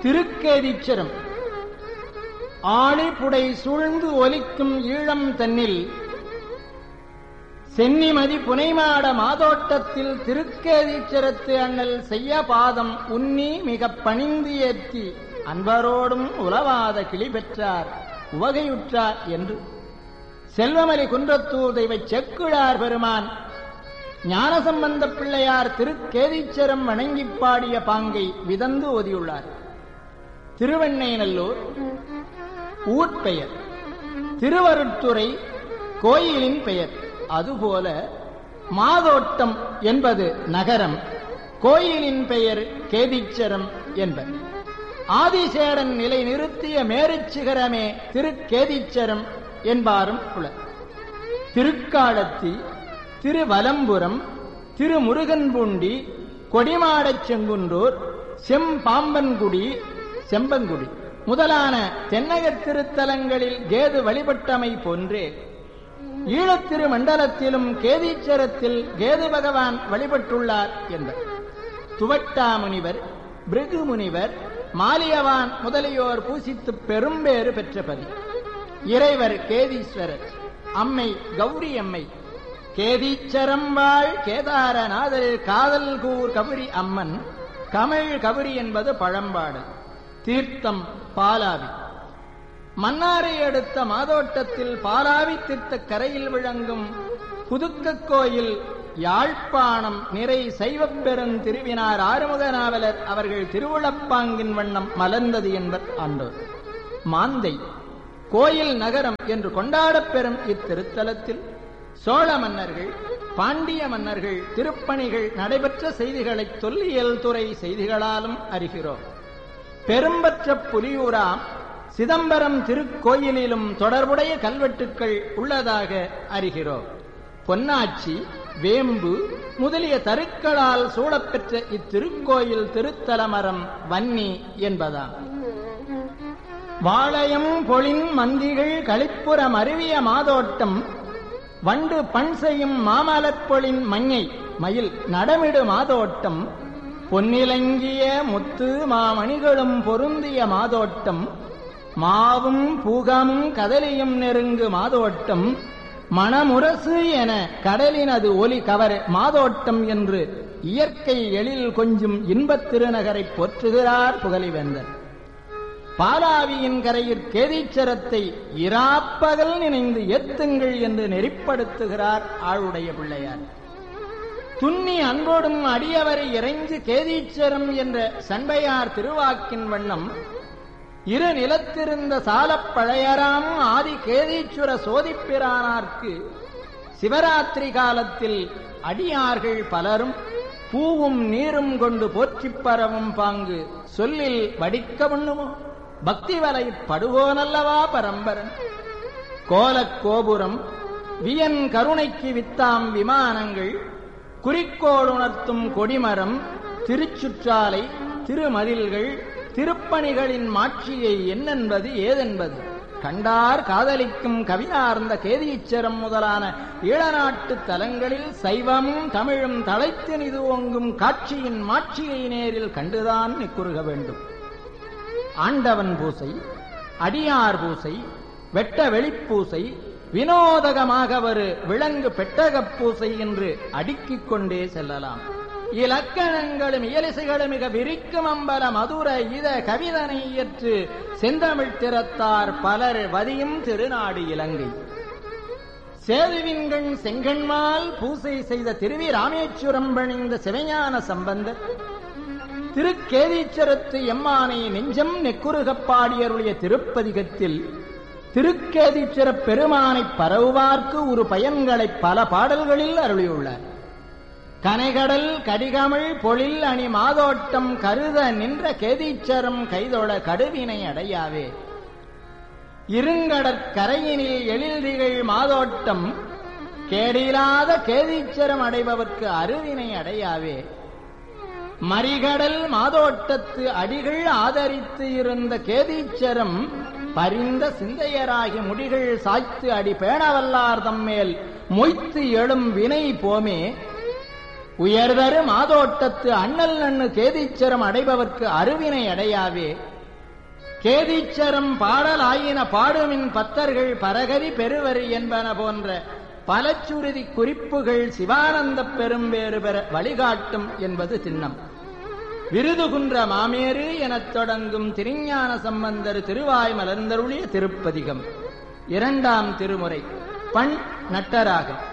திருக்கேதீச்சரம் ஆழிப்புடை சூழ்ந்து ஒலிக்கும் ஈழம் தன்னில் சென்னிமதி புனைமாட மாதோட்டத்தில் திருக்கேதீச்சரத்து அண்ணல் செய்ய பாதம் உன்னி மிகப் பணிந்து ஏற்றி அன்பரோடும் உலவாத கிளி பெற்றார் உவகையுற்றார் என்று செல்வமலி குன்றத்தூர் தெய்வ செக்குழார் பெருமான் ஞானசம்பந்த பிள்ளையார் திருக்கேதீச்சரம் வணங்கிப் பாடிய பாங்கை விதந்து ஓதியுள்ளார் திருவெண்ணைநல்லூர் ஊர் பெயர் திருவருட்துறை கோயிலின் பெயர் அதுபோல மாதோட்டம் என்பது நகரம் கோயிலின் பெயர் கேதீச்சரம் என்பது ஆதிசேடன் நிலை நிறுத்திய மேருச்சிகரமே திருக்கேதீச்சரம் என்பாரும் உளர் திருக்காலத்தி திருவலம்புரம் திருமுருகன்பூண்டி கொடிமாடச் செங்குன்றூர் செம்பாம்பன்குடி செம்பங்குடி முதலான தென்னகத் திருத்தலங்களில் கேது வழிபட்டமை போன்றே ஈழத்திரு மண்டலத்திலும் கேதீச்சரத்தில் கேது பகவான் வழிபட்டுள்ளார் என்பர் துவட்டா முனிவர் பிருகு முனிவர் மாலியவான் முதலியோர் பூசித்து பெரும்பேறு பெற்ற பதி இறைவர் கேதீஸ்வரர் அம்மை கௌரி அம்மை கேதீச்சரம் வாழ் கேதாரநாதர் காதல் கூர் கபரி அம்மன் கமிழ் கபரி என்பது பழம்பாடு தீர்த்தம் பாலாவி மன்னாரை அடுத்த மாதோட்டத்தில் பாலாவி தீர்த்த கரையில் விளங்கும் புதுக்க கோயில் யாழ்ப்பாணம் நிறை சைவப் பெருந் திருவினார் ஆறுமுக நாவலர் அவர்கள் திருவுளப்பாங்கின் வண்ணம் மலர்ந்தது என்பர் ஆண்டோர் மாந்தை கோயில் நகரம் என்று கொண்டாடப் பெறும் இத்திருத்தலத்தில் சோழ மன்னர்கள் பாண்டிய மன்னர்கள் திருப்பணிகள் நடைபெற்ற செய்திகளை தொல்லியல் துறை செய்திகளாலும் அறிகிறோம் பெரும்பற்ற புலியூராம் சிதம்பரம் திருக்கோயிலிலும் தொடர்புடைய கல்வெட்டுக்கள் உள்ளதாக அறிகிறோம் பொன்னாச்சி வேம்பு முதலிய தருக்களால் சூழப்பெற்ற இத்திருக்கோயில் திருத்தலமரம் வன்னி என்பதாம் வாளையம் பொழின் மந்திகள் களிப்புறம் அருவிய மாதோட்டம் வண்டு பண் செய்யும் மாமலப்பொழின் மஞ்சை மயில் நடமிடு மாதோட்டம் பொன்னிலங்கிய முத்து மாமணிகளும் பொருந்திய மாதோட்டம் மாவும் பூகமும் கதலியும் நெருங்கு மாதோட்டம் மணமுரசு என கடலினது ஒலி கவர் மாதோட்டம் என்று இயற்கை எழில் கொஞ்சும் இன்பத் திருநகரை போற்றுகிறார் புகழிவேந்தர் பாலாவியின் கரையில் கேதீச்சரத்தை இராப்பகல் நினைந்து ஏத்துங்கள் என்று நெறிப்படுத்துகிறார் ஆளுடைய பிள்ளையார் துன்னி அன்போடும் அடியவரை இறைஞ்சு கேதீச்சரம் என்ற சண்பையார் திருவாக்கின் வண்ணம் இரு நிலத்திருந்த சாலப் பழையராம் ஆதி கேதீச்சுர சோதிப்பிரானார்க்கு சிவராத்திரி காலத்தில் அடியார்கள் பலரும் பூவும் நீரும் கொண்டு போற்றிப் பரவும் பாங்கு சொல்லில் வடிக்க பண்ணுமோ பக்தி வலை படுவோனல்லவா பரம்பரன் கோலக் கோபுரம் வியன் கருணைக்கு வித்தாம் விமானங்கள் குறிக்கோள் உணர்த்தும் கொடிமரம் திருச்சுற்றாலை திருமதில்கள் திருப்பணிகளின் மாட்சியை என்னென்பது ஏதென்பது கண்டார் காதலிக்கும் கவினார்ந்த கேதீச்சரம் முதலான ஈழநாட்டு தலங்களில் சைவமும் தமிழும் தலைத்து நிதுவங்கும் காட்சியின் மாட்சியை நேரில் கண்டுதான் நிக்குறுக வேண்டும் ஆண்டவன் பூசை அடியார் பூசை வெட்ட வெளிப்பூசை வினோதகமாக ஒரு விலங்கு பெட்டகப் பூசை என்று அடுக்கிக் கொண்டே செல்லலாம் இலக்கணங்களும் இயலிசைகளும் மிக விரிக்கும் அம்பல மதுர இத கவிதனை இயற்று செந்தமிழ் திறத்தார் பலர் வதியும் திருநாடு இலங்கை சேதுவின்கண் செங்கண்மால் பூசை செய்த திருவி ராமேஸ்வரம் பணிந்த சிவஞான சம்பந்தர் திருக்கேதீச்சரத்து எம்மானை நெஞ்சம் நெக்குருகப் பாடியருடைய திருப்பதிகத்தில் திருக்கேதீச்சர பெருமானை பரவுவார்க்கு ஒரு பயன்களை பல பாடல்களில் அருளியுள்ளார் கனைகடல் கடிகமிழ் பொழில் அணி மாதோட்டம் கருத நின்ற கேதீச்சரம் கைதொழ கடுவினை அடையாவே இருங்கடற்கரையினில் எழில்திகள் மாதோட்டம் கேடிலாத கேதீச்சரம் அடைபவர்க்கு அருவினை அடையாவே மறிகடல் மாதோட்டத்து அடிகள் ஆதரித்து இருந்த கேதீச்சரம் பரிந்த சிந்தையராகி முடிகள் சாய்த்து அடி பேணவல்லார் தம்மேல் மொய்த்து எழும் வினை போமே உயர்தரு மாதோட்டத்து அண்ணல் நண்ணு கேதீச்சரம் அடைபவர்க்கு அருவினை அடையாவே கேதீச்சரம் பாடல் ஆயின பாடுமின் பத்தர்கள் பரகரி பெருவரி என்பன போன்ற பலச்சுருதி குறிப்புகள் சிவானந்த பெரும்பேறு பெற வழிகாட்டும் என்பது திண்ணம் விருதுகுன்ற மாமேறு எனத் தொடங்கும் திருஞான சம்பந்தர் திருவாய் மலர்ந்தருளிய திருப்பதிகம் இரண்டாம் திருமுறை பண் நட்டராகம்